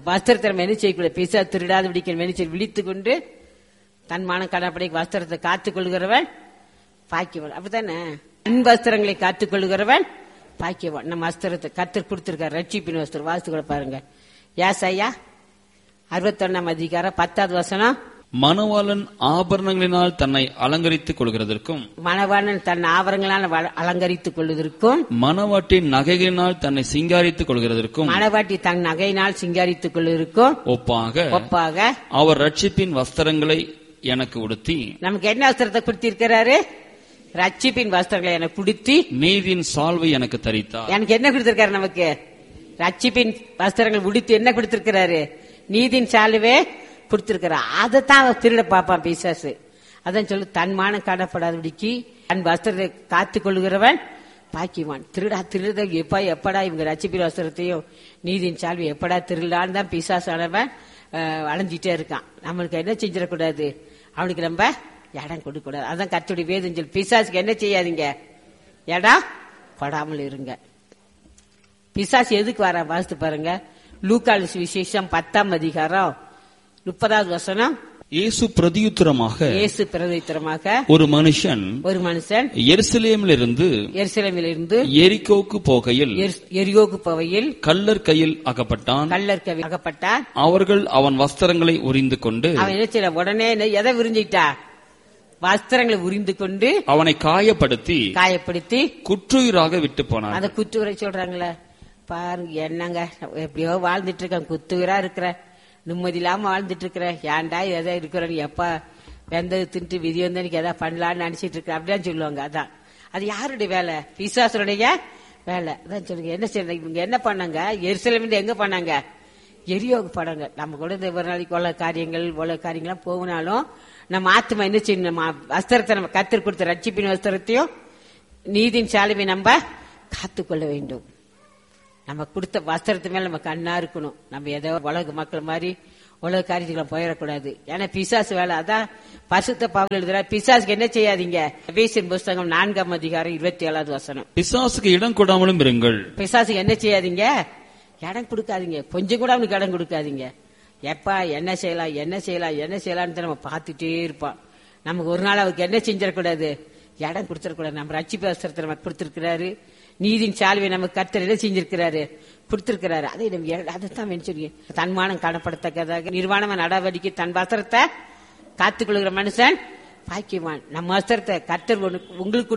வஸ்திரத்தை நம்ம என்ன செய்யக்கூடாது பிசா திருடாத பிடிக்க என்ன செய்ய விழித்து கொண்டு தன் மானம் கடப்படை வஸ்திரத்தை காத்துக் கொள்கிறவன் பாக்கியவன் அப்படித்தானே அன் வஸ்திரங்களை காத்துக் கொள்கிறவன் பாக்கியவன் நம்ம வஸ்திரத்தை கத்தர் கொடுத்திருக்காரு ரட்சிப்பின் வஸ்திரம் வாசித்து பாருங்க யாஸ் ஐயா அறுபத்தொன்னாம் அதிகாரம் பத்தாவது வசனம் மணவாளன் ஆபரணங்களினால் தன்னை அலங்கரித்துக் கொள்கிறதற்கும் மணவாளன் தன் ஆவரங்களால் வ- அலங்கரித்துக் கொள்வதற்கும் மணவாட்டின் நகைகளினால் தன்னை சிங்காரித்துக் கொள்கிறதற்கும் மணவாட்டி தன் நகையினால் சிங்காரித்துக் கொள்வதற்கும் ஒப்பாக ஒப்பாக அவர் ரட்சிப்பின் வஸ்திரங்களை எனக்கு உடுத்தி நமக்கு என்ன வஸ்திரத்தை கொடுத்திருக்கிறாரு ரட்சிப்பின் வஸ்திரங்களை எனக்கு கொடுத்தி நீதியின் சால்வை எனக்கு தரித்தார் எனக்கு என்ன கொடுத்திருக்காரு நமக்கு ரட்சிப்பின் வஸ்திரங்கள் உடுத்தி என்ன கொடுத்திருக்கிறாரு நீதின் சாலுவே கொடுத்திருக்கிறார் அதைத்தான் அவன் திருட பாப்பான் பிசாசு அதான் சொல்லு தன்மானம் காணப்படாதபடிக்கு தன் வஸ்திரத்தை காத்துக் கொள்கிறவன் பாக்கிவான் திருடா திருட எப்பா எப்படா இவங்க ரட்சிப்பின் வஸ்திரத்தையும் நீதியின் சால்வி எப்படா திருடலான்னு தான் பிசாசானவன் அஹ், அலைஞ்சிட்டே இருக்கான் நம்மளுக்கு என்ன செஞ்சிடக்கூடாது அவனுக்கு நம்ம இடம் கொடுக்க கூடாது அதான் கத்துடைய வேதம் சொல்லு பிசாசுக்கு என்ன செய்யாதீங்க இடம் கொடாமல் இருங்க பிசாசு எதுக்கு வர வாசித்து பாருங்க லூக்கால் விசேஷம் பத்தாம் அதிகாரம் முப்பதாவது வசனம் இயேசு பிரதியுத்தரமாக இயேசு பிரதித்திரமாக ஒரு மனுஷன் ஒரு மனுஷன் எருசலேமிலிருந்து எருசலேமிலிருந்து எரிகோவுக்கு போகையில் எரு- எரியோகு பவையில் கல்லர் கையில் அகப்பட்டான் கல்லர் கவி அகப்பட்டான் அவர்கள் அவன் வஸ்திரங்களை உரிந்து கொண்டு அவன் என்ன செய்ய உடனே என்ன- எதை விரிஞ்சிட்டா வஸ்திரங்களை உரிந்து கொண்டு அவனை காயப்படுத்தி காயப்படுத்தி குற்றுயிராக விட்டு போனார் அந்த குத்துவரை சொல்றாங்களே பாருங்க என்னங்க எப்படியோ வாழ்ந்துட்டு இருக்கேன் குத்துவரா இருக்கிற நிம்மதி இல்லாம வாழ்ந்துட்டு இருக்கிறேன் ஏன்டா எதை இருக்கிறேன் எப்ப வெந்தது தின்ட்டு விதி வந்தனுக்கு எதா பண்ணலாம்னு நினைச்சிட்டு இருக்கிறேன் அப்படிதான் சொல்லுவாங்க அதான் அது யாருடைய வேலை பிசாசுடைய வேலை அதான் சொல்லுங்க என்ன செய்யணும் இவங்க என்ன பண்ணாங்க எரிசலம் எங்க பண்ணாங்க எரியோக படங்க நம்ம கூட இந்த ஒரு நாளைக்கு உள்ள காரியங்கள் உள்ள காரியங்கள்லாம் போகனாலும் நம்ம ஆத்மா என்ன செய்யணும் நம்ம வஸ்திரத்தை நம்ம கத்திர கொடுத்த ரட்சிப்பின் வஸ்திரத்தையும் நீதியின் சாலுவை நம்ம காத்துக்கொள்ள வேண்டும் நம்ம கொடுத்த வஸ்திரத்து மேல நம்ம கண்ணா இருக்கணும் நம்ம ஏதோ உலக மக்கள் மாதிரி உலக காரியத்துக்குள்ள போயிடக்கூடாது ஏன்னா பிசாசு வேலை அதான் பசுத்த பவுல் எழுதுற பிசாசுக்கு என்ன செய்யாதீங்க எபேசியன் புஸ்தகம் நான்காம் அதிகாரம் இருபத்தி ஏழாவது வசனம் பிசாசுக்கு இடம் கொடாமலும் இருங்கள் பிசாசுக்கு என்ன செய்யாதீங்க இடம் கொடுக்காதீங்க கொஞ்சம் கூட அவனுக்கு இடம் கொடுக்காதீங்க எப்பா என்ன செய்யலாம் என்ன செய்யலாம் என்ன செய்யலாம்னு நம்ம பார்த்துட்டே இருப்பான் நமக்கு ஒரு நாள் அவருக்கு என்ன செஞ்சிடக்கூடாது இடம் கொடுத்துடக்கூடாது நம்ம ரட்சிப்பு அவசரத்தை நமக்கு கொடுத்திருக்கிறாரு நீதியின் சால்வை நமக்கு கர்த்தர் என்ன செஞ்சிருக்கிறாரு கொடுத்திருக்கிறாரு அதை நம்ம இட- அதைத்தான் மென்சொல்லி தன்மானம் காணப்படத்தக்கதாக நிர்வாணமான நடவடிக்கை தன் வஸ்திரத்தை காத்துக்கொள்கிற மனுஷன் பாக்கியவான் நம்ம வஸ்திரத்தை கர்த்தர் உனக்கு- உங்களுக்கு